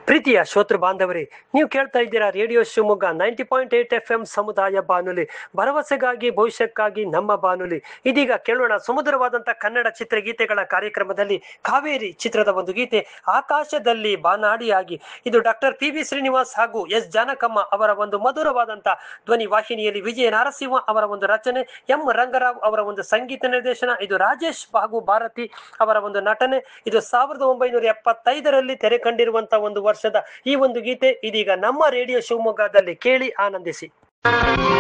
ಪ್ರೀತಿಯ ಶ್ರೋತೃ ಬಾಂಧವರೇ ನೀವು ಕೇಳ್ತಾ ಇದ್ದೀರಾ radio Shivamogga ninety point eight F M ಸಮುದಾಯ ಬಾನುಲಿ ಭರವಸೆಗಾಗಿ ಭವಿಷ್ಯಕ್ಕಾಗಿ ನಮ್ಮ ಬಾನುಲಿ ಇದೀಗ ಕೇಳೋಣ ಸುಮಧುರವಾದಂಥ ಕನ್ನಡ ಚಿತ್ರಗೀತೆಗಳ ಕಾರ್ಯಕ್ರಮದಲ್ಲಿ ಕಾವೇರಿ ಚಿತ್ರದ ಒಂದು ಗೀತೆ ಆಕಾಶದಲ್ಲಿ ಬಾನಾಡಿಯಾಗಿ ಇದು ಡಾಕ್ಟರ್ ಪಿ ವಿ ಶ್ರೀನಿವಾಸ್ ಹಾಗೂ ಎಸ್ ಜಾನಕಮ್ಮ ಅವರ ಒಂದು ಮಧುರವಾದಂಥ ಧ್ವನಿ ವಾಹಿನಿಯಲ್ಲಿ ವಿಜಯ ನರಸಿಂಹ ಅವರ ಒಂದು ರಚನೆ ಎಂ ರಂಗರಾವ್ ಅವರ ಒಂದು ಸಂಗೀತ ನಿರ್ದೇಶನ ಇದು ರಾಜೇಶ್ ಹಾಗೂ ಭಾರತಿ ಅವರ ಒಂದು ನಟನೆ ಇದು ಸಾವಿರದ ಒಂಬೈನೂರ ಎಪ್ಪತ್ತೈದರಲ್ಲಿ ತೆರೆ ಕಂಡಿರುವಂತಹ ಒಂದು ವರ್ಷದ ಈ ಒಂದು ಗೀತೆ ಇದೀಗ ನಮ್ಮ ರೇಡಿಯೋ ಶಿವಮೊಗ್ಗದಲ್ಲಿ ಕೇಳಿ ಆನಂದಿಸಿ